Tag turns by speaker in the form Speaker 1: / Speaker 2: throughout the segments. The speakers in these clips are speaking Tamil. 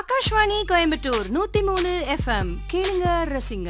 Speaker 1: ஆகாஷ்வாணி கோயம்புத்தூர் நூத்தி மூணு எஃப்எம் கேளுங்க ரசிங்க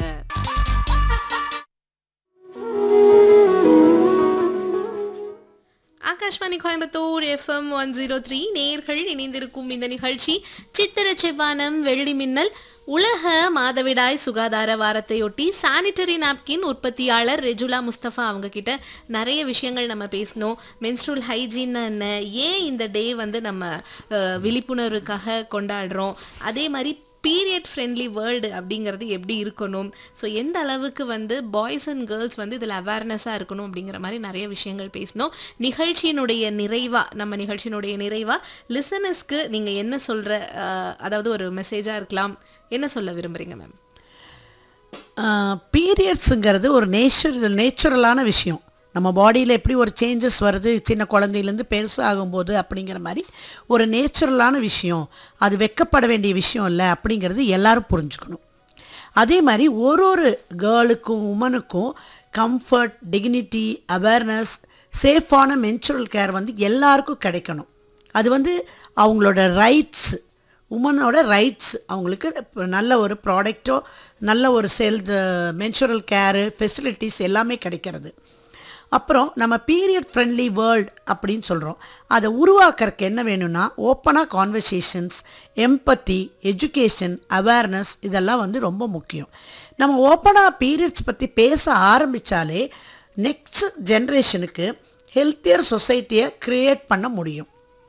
Speaker 2: Akashvani Coimbatore FM one zero three நேர்கள் இணைந்திருக்கும் இந்த நிகழ்ச்சி சித்திர செவ்வானம் வெள்ளி மின்னல் உலக மாதவிடாய் சுகாதார வாரத்தையொட்டி சானிட்டரி நாப்கின் உற்பத்தியாளர் ரெஜுலா முஸ்தபா அவங்க கிட்ட நிறைய விஷயங்கள் நம்ம பேசணும் மென்ஸ்ட்ரல் ஹைஜீன் என்ன ஏன் இந்த டே வந்து நம்ம அஹ், விழிப்புணர்வுக்காக கொண்டாடுறோம் அதே மாதிரி பீரியட் ஃப்ரெண்ட்லி வேர்ல்டு அப்படிங்கிறது எப்படி இருக்கணும் ஸோ எந்த அளவுக்கு வந்து பாய்ஸ் அண்ட் கேர்ள்ஸ் வந்து இதில் அவேர்னஸாக இருக்கணும் அப்படிங்கிற மாதிரி நிறைய விஷயங்கள் பேசினோம் நிகழ்ச்சியினுடைய நிறைவா நம்ம நிகழ்ச்சியினுடைய நிறைவா லிசனஸ்க்கு நீங்கள் என்ன சொல்கிற அதாவது ஒரு மெசேஜாக இருக்கலாம் என்ன சொல்ல விரும்புகிறீங்க மேம்
Speaker 3: பீரியட்ஸுங்கிறது ஒரு நேச்சுரல் நேச்சுரலான விஷயம் நம்ம பாடியில் எப்படி ஒரு சேஞ்சஸ் வருது சின்ன குழந்தையிலேருந்து பெருசாகும்போது அப்படிங்கிற மாதிரி ஒரு நேச்சுரலான விஷயம் அது வெக்கப்பட வேண்டிய விஷயம் இல்லை அப்படிங்கிறது எல்லாரும் புரிஞ்சுக்கணும் அதே மாதிரி ஒரு ஒரு கேர்ளுக்கும் உமனுக்கும் கம்ஃபர்ட் டிக்னிட்டி அவேர்னஸ் சேஃபான மென்சுரல் கேர் வந்து எல்லாருக்கும் கிடைக்கணும் அது வந்து அவங்களோட ரைட்ஸ் உமனோட ரைட்ஸ் அவங்களுக்கு இப்ப நல்ல ஒரு ப்ராடக்ட்டோ நல்ல ஒரு செல் மென்சுரல் கேரு ஃபெசிலிட்டிஸ் எல்லாமே கிடைக்கிறது அப்புறம் நம்ம பீரியட் ஃப்ரெண்ட்லி வேர்ல்ட் அப்படின்னு சொல்கிறோம் அதை உருவாக்குறதுக்கு என்ன வேணும்னா ஓப்பனாக கான்வர்சேஷன்ஸ் எம்பத்தி எஜுகேஷன் அவேர்னஸ் இதெல்லாம் வந்து ரொம்ப முக்கியம் நம்ம ஓப்பனாக பீரியட்ஸ் பற்றி பேச ஆரம்பித்தாலே நெக்ஸ்ட் ஜென்ரேஷனுக்கு ஹெல்த்தியர் சொசைட்டியை க்ரியேட் பண்ண முடியும்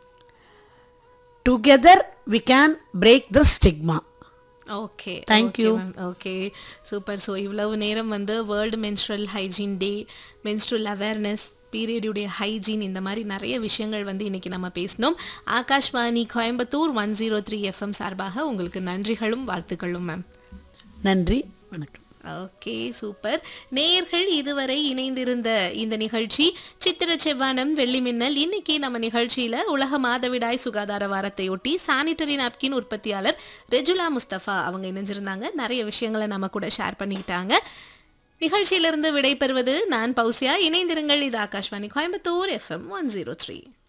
Speaker 3: together we can break the stigma
Speaker 2: okay
Speaker 3: Thank you.
Speaker 2: Okay super so இவ்வளவு நேரம் வந்து world menstrual hygiene day menstrual awareness பீரியடுடைய ஹைஜீன் இந்த மாதிரி நிறைய விஷயங்கள் வந்து இன்னைக்கு நம்ம பேசினோம் Akashvani Coimbatore one zero three FM சார்பாக உங்களுக்கு நன்றிகளும் வாழ்த்துக்களும் மேம்
Speaker 3: நன்றி வணக்கம்
Speaker 2: ஓகே சூப்பர் நேயர்கள் இதுவரை இணைந்திருந்த இந்த நிகழ்ச்சி சித்திர செவ்வானம் வெள்ளி மின்னல் இன்னைக்கு நம்ம நிகழ்ச்சியில உலக மாதவிடாய் சுகாதார வாரத்தையொட்டி சானிட்டரி நாப்கின் உற்பத்தியாளர் ரெஜுலா முஸ்தபா அவங்க இணைஞ்சிருந்தாங்க நிறைய விஷயங்களை நம்ம கூட ஷேர் பண்ணிக்கிட்டாங்க நிகழ்ச்சியிலிருந்து விடைபெறுவது நான் பௌசியா இணைந்திருங்கள் இது Akashvani Coimbatore FM one zero three